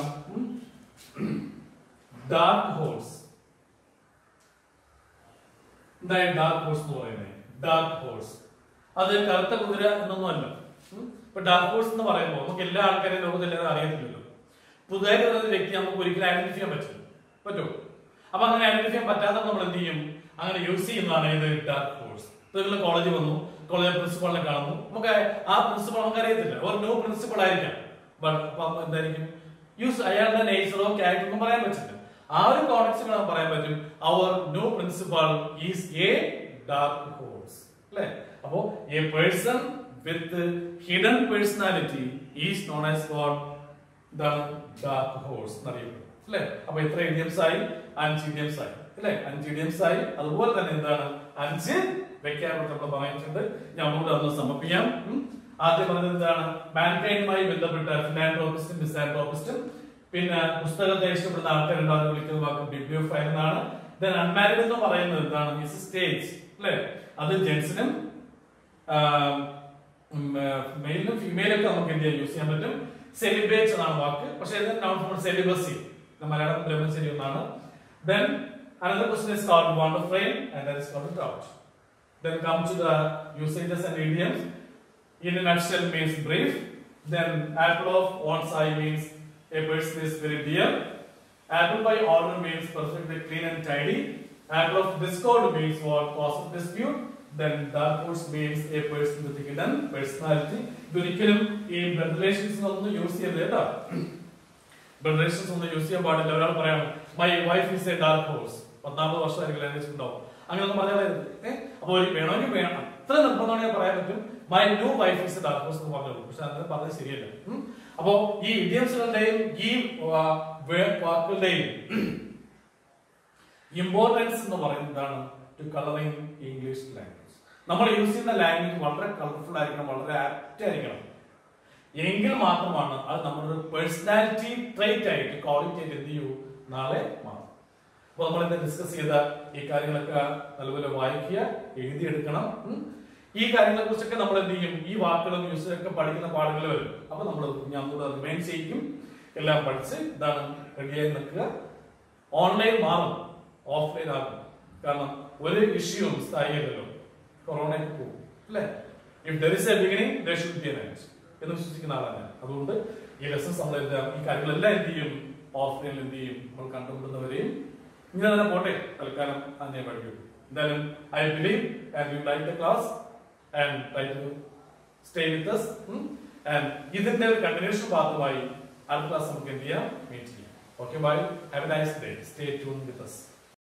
ഡാർക്ക് ഹോൾസ് എന്തായി ഡാർക്ക് ഹോഴ്സ് എന്ന് പറയുന്നത് ഡാർക്ക് ഹോഴ്സ് അത് കറുത്ത കുതിര എന്നൊന്നും അല്ല ഉം. ഇപ്പൊ ഡാർക്ക് ഹോഴ്സ് എന്ന് പറയുമ്പോൾ നമുക്ക് എല്ലാ ആൾക്കാരെയും ലോകത്ത് എല്ലാവരും അറിയത്തില്ലല്ലോ പുതുതായിട്ട് വരുന്ന വ്യക്തി നമുക്ക് ഒരിക്കലും ഐഡന്റിഫൈ ചെയ്യാൻ പറ്റും പറ്റുമോ അപ്പൊ അങ്ങനെ ഐഡന്റിഫൈ ചെയ്യാൻ പറ്റാത്ത നമ്മൾ എന്ത് ചെയ്യും അങ്ങനെ യൂസ് ചെയ്യുന്നതാണ് ഇത് ഡാർക്ക് ഹോഴ്സ് നിങ്ങൾ കോളേജിൽ വന്നു കോളേജ് പ്രിൻസിപ്പാളിനെ കാണുന്നു നമുക്ക് ആ പ്രിൻസിപ്പൾ നമുക്ക് അറിയത്തില്ല ഒരു ന്യൂ പ്രിൻസിപ്പൾ ആയിരിക്കാം ബട്ട് അപ്പൊ എന്തായിരിക്കും യൂസ് അയാളുടെ നേച്ചറോ ക്യാരക്ടറോ പറയാൻ പറ്റില്ല ആ ഒരു കോൺടെക്സ്റ്റ് നമുക്ക് പറയാൻ പറ്റും അവർ new principal is a dark horse അല്ലേ അപ്പോ a person with hidden personality is known as what ഇതാണ് ഡാർക്ക് ഹോഴ്സ് എന്നറിയപ്പെടുന്നത് അല്ലേ അപ്പൊ എത്ര ഇഡിയംസ് ആയി അഞ്ച് ഇഡിയംസ് ആയി അല്ലേ അഞ്ച് ഇഡിയംസ് ആയി അതുപോലെ തന്നെ എന്താണ് അഞ്ച് വെക്കാനായിട്ട് നമ്മൾ പറഞ്ഞിട്ടുണ്ട് ഞാൻ ഒന്നുകൂടെ ഒന്ന് സമർപ്പിക്കാം ഉം. ആദ്യം പറഞ്ഞത് എന്താണ് മാൻകൈൻഡുമായി ബന്ധപ്പെട്ട ഫിലാൻഡ്രോപിസ്റ്റും ഡിസാൻഡ്രോപിസ്റ്റും പിന്നെ പുസ്തകത്തെ ഇഷ്ടപ്പെടുന്ന ആൾക്കാരുണ്ടാകും അത് വിളിക്കുന്ന വാക്ക് ബിബ്ലിയോഫൈൽ എന്നാണ് ദെൻ അൺമാരിഡ് എന്ന് പറയുന്നത് എന്താണ് മിസ് സ്റ്റേജ് അല്ലേ അത് ജെൻസിനും മെയിലും ഫീമെയിലും ഒക്കെ നമുക്ക് എന്ത് ചെയ്യാൻ യൂസ് ചെയ്യാൻ പറ്റും സെലിബ്രേറ്റ് എന്നാണ് വാക്ക് പക്ഷേ ഇത് നോൺ ഫോർ സെലിബസി മലയാളം ബ്രഹ്മചരി എന്നാണ് then another question is called wonder frame and that is called doubt then come to the usages and idioms in a nutshell means brief then apple of one's eye means a person is very dear apple by order means perfectly clean and tidy apple of discord means what causes dispute then dark horse means a person with hidden personality ഇതൊരിക്കലും ഈ ബ്ലഡ് റിലേഷൻസ് ഒന്നും യൂസ് ചെയ്യരുത് കേട്ടോ ബ്ലഡ് റിലേഷൻസ് ഒന്നും യൂസ് ചെയ്യാൻ പാടില്ല ഒരാൾ പറയാം my wife is a dark horse പത്താമത് വർഷമായിരിക്കും കല്യാണം ഉണ്ടാവും അങ്ങനെ ഒന്നും പറഞ്ഞാൽ ഏഹ് അപ്പൊ ഒരു വേണമെങ്കിൽ വേണം അത്ര നിർബന്ധമാണെങ്കിൽ പറയാൻ പറ്റും my new wife is dark horse എന്ന് പറഞ്ഞോളൂ പക്ഷെ അങ്ങനെ പറഞ്ഞത് ശരിയല്ല ഉം. അപ്പോ ഈ ഇഡിയംസുകളുടെയും ഈ ആ, വേ- വാക്കുകളുടെയും ഇമ്പോർട്ടൻസ് എന്ന് പറയുന്നത് എന്താണ് ടു കളറിംഗ് ഇംഗ്ലീഷ് ലാംഗ്വേജ് നമ്മൾ യൂസ് ചെയ്യുന്ന ലാംഗ്വേജ് വളരെ കളർഫുൾ ആയിരിക്കണം വളരെ ആപ്റ്റ് ആയിരിക്കണം എങ്കിൽ മാത്രമാണ് അത് നമ്മുടെ ഒരു പേഴ്സണാലിറ്റി ട്രേറ്റ് ആയിട്ട് ക്വാളിറ്റി ആയിട്ട് എന്ത് ചെയ്യൂ നാളെ മാറും അപ്പൊ നമ്മൾ ഇന്ന് ഡിസ്കസ് ചെയ്ത ഈ കാര്യങ്ങളൊക്കെ നല്ലപോലെ വായിക്കുക എഴുതിയെടുക്കണം ഉം. ഈ കാര്യങ്ങളെ കുറിച്ചൊക്കെ നമ്മൾ എന്ത് ചെയ്യും ഈ വാക്കുകളും യൂസൊക്കെ പഠിക്കുന്ന പാഠങ്ങൾ വരും അപ്പൊ നമ്മൾ ഞാൻ കൂടെ റിമൈൻ ചെയ്യിക്കും എല്ലാം പഠിച്ച് ഇതാണ് റെഡിയായി നിൽക്കുക ഓൺലൈൻ മാറും ഓഫ്ലൈൻ ആകും കാരണം ഒരു ഇഷ്യൂവും സ്ഥായിയല്ലല്ലോ കൊറോണയ്ക്ക് പോകും അല്ലേ if there is a beginning there should be an end എന്ന് വിശ്വസിക്കുന്ന ആളാണ് ഞാൻ അതുകൊണ്ട് ഈ ലെസൺസ് നമ്മൾ എഴുതാം ഈ കാര്യങ്ങളെല്ലാം എന്ത് ചെയ്യും ഓഫ്ലൈനിൽ എന്ത് ചെയ്യും നമ്മൾ കണ്ടുമുട്ടുന്നവരെയും ഇങ്ങനെ തന്നെ പോട്ടെ തൽക്കാലം തന്നെ പഠിക്കും എന്തായാലും I believe and you like the class and try to stay with us and ഇതിന്റെ ഒരു കണ്ടിന്യൂഷൻ ഭാഗമായി അടുത്ത ക്ലാസ് നമുക്ക് എന്ത് ചെയ്യാം മീറ്റ് ചെയ്യാം okay bye have a nice day stay tune with us